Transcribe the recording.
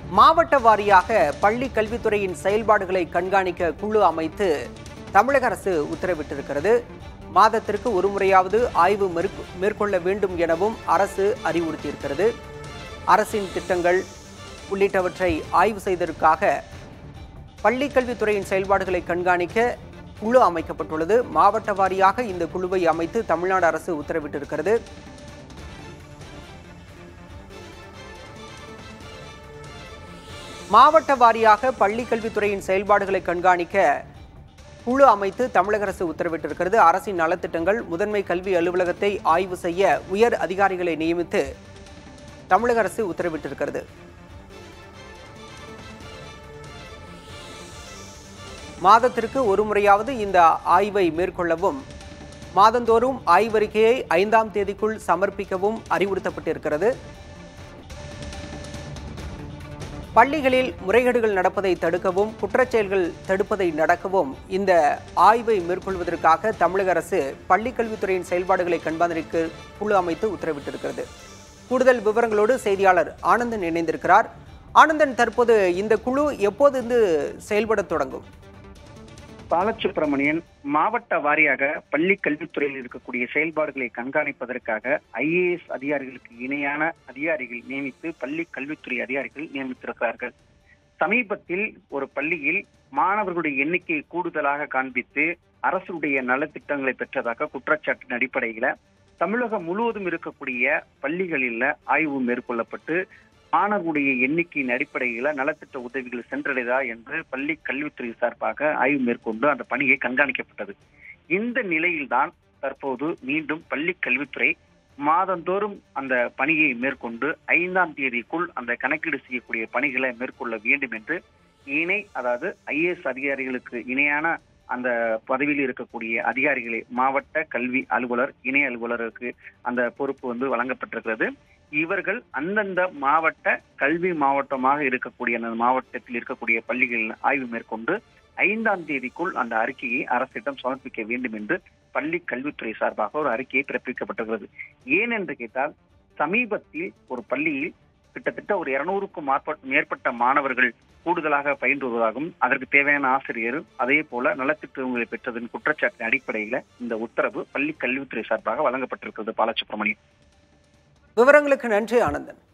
மாவட்ட வாரியாக பள்ளி கல்வித்துறையின் செயல்பாடுகளை கண்காணிக்க குழு அமைத்து தமிழக அரசு உத்தரவிட்டிருக்கிறது மாதத்திற்கு ஒரு முறையாவது ஆய்வு மேற்கொ- மேற்கொள்ள வேண்டும் எனவும் அரசு அறிவுறுத்தியிருக்கிறது அரசின் திட்டங்கள் உள்ளிட்டவற்றை ஆய்வு செய்ததற்காக பள்ளி கல்வித்துறையின் செயல்பாடுகளை கண்காணிக்க குழு அமைக்கப்பட்டுள்ளது மாவட்ட வாரியாக இந்த குழுவை அமைத்து தமிழ்நாடு அரசு உத்தரவிட்டிருக்கிறது மாவட்ட வாரியாக பள்ளி கல்வித்துறையின் செயல்பாடுகளை கண்காணிக்க குழு அமைத்து தமிழக அரசு உத்தரவிட்டிருக்கிறது அரசின் நலத்திட்டங்கள் முதன்மை கல்வி அலுவலகத்தை ஆய்வு செய்ய உயர் அதிகாரிகளை நியமித்து தமிழக அரசு உத்தரவிட்டிருக்கிறது மாதத்திற்கு ஒரு முறையாவது இந்த ஆய்வை மேற்கொள்ளவும் மாதந்தோறும் ஆய்வறிக்கையை ஐந்தாம் தேதிக்குள் சமர்ப்பிக்கவும் அறிவுறுத்தப்பட்டிருக்கிறது பள்ளிகளில் முறைகேடுகள் நடப்பதை தடுக்கவும் குற்றச்செயல்கள் தடுப்பதை நடக்கவும் இந்த ஆய்வை மேற்கொள்வதற்காக தமிழக அரசு பள்ளிக் கல்வித்துறையின் செயல்பாடுகளை கண்காணிக்க குழு அமைத்து உத்தரவிட்டிருக்கிறது கூடுதல் விவரங்களோடு செய்தியாளர் ஆனந்தன் இணைந்திருக்கிறார் ஆனந்தன் தற்போது இந்த குழு எப்போதிருந்து செயல்படத் தொடங்கும் பாலசுப்ரமணியன் மாவட்ட வாரியாக பள்ளி கல்வித்துறையில் இருக்கக்கூடிய செயல்பாடுகளை கண்காணிப்பதற்காக ஐஏஎஸ் அதிகாரிகளுக்கு இணையான அதிகாரிகள் நியமித்து பள்ளி கல்வித்துறை அதிகாரிகள் நியமித்திருக்கிறார்கள் சமீபத்தில் ஒரு பள்ளியில் மாணவர்களுடைய எண்ணிக்கையை கூடுதலாக காண்பித்து அரசுடைய நலத்திட்டங்களை பெற்றதாக குற்றச்சாட்டின் அடிப்படையில தமிழகம் முழுவதும் இருக்கக்கூடிய பள்ளிகளில் ஆய்வு மேற்கொள்ளப்பட்டு மாணவர்களுடைய எண்ணிக்கையின் அடிப்படையில நலத்திட்ட உதவிகள் சென்றடைதா என்று பள்ளி கல்வித்துறை சார்பாக ஆய்வு மேற்கொண்டு அந்த பணியை கண்காணிக்கப்பட்டது இந்த நிலையில்தான் தற்போது மீண்டும் பள்ளி கல்வித்துறை மாதந்தோறும் அந்த பணியை மேற்கொண்டு ஐந்தாம் தேதிக்குள் அந்த கணக்கீடு செய்யக்கூடிய பணிகளை மேற்கொள்ள வேண்டும் என்று இணை அதாவது ஐஏஎஸ் அதிகாரிகளுக்கு இணையான அந்த பதவியில் இருக்கக்கூடிய அதிகாரிகளை மாவட்ட கல்வி அலுவலர் இணை அலுவலருக்கு அந்த பொறுப்பு வந்து வழங்கப்பட்டிருக்கிறது இவர்கள் அந்தந்த மாவட்ட கல்வி மாவட்டமாக இருக்கக்கூடிய அந்த மாவட்டத்தில் இருக்கக்கூடிய பள்ளிகளில் ஆய்வு மேற்கொண்டு ஐந்தாம் தேதிக்குள் அந்த அறிக்கையை அரசிடம் சமர்ப்பிக்க வேண்டும் என்று பள்ளி கல்வித்துறை சார்பாக ஒரு அறிக்கையை பிறப்பிக்கப்பட்டிருக்கிறது ஏன் என்று கேட்டால் சமீபத்தில் ஒரு பள்ளியில் கிட்டத்தட்ட ஒரு இருநூறுக்கும் மேற்பட்ட மாணவர்கள் கூடுதலாக பயின்று வருவதாகவும் அதற்கு தேவையான ஆசிரியர் அதே போல நலத்திட்டங்களை பெற்றதன் குற்றச்சாட்டின் அடிப்படையில இந்த உத்தரவு பள்ளி கல்வித்துறை சார்பாக வழங்கப்பட்டிருக்கிறது பாலசுப்ரமணியன் விவரங்களுக்கு நன்றி ஆனந்தன்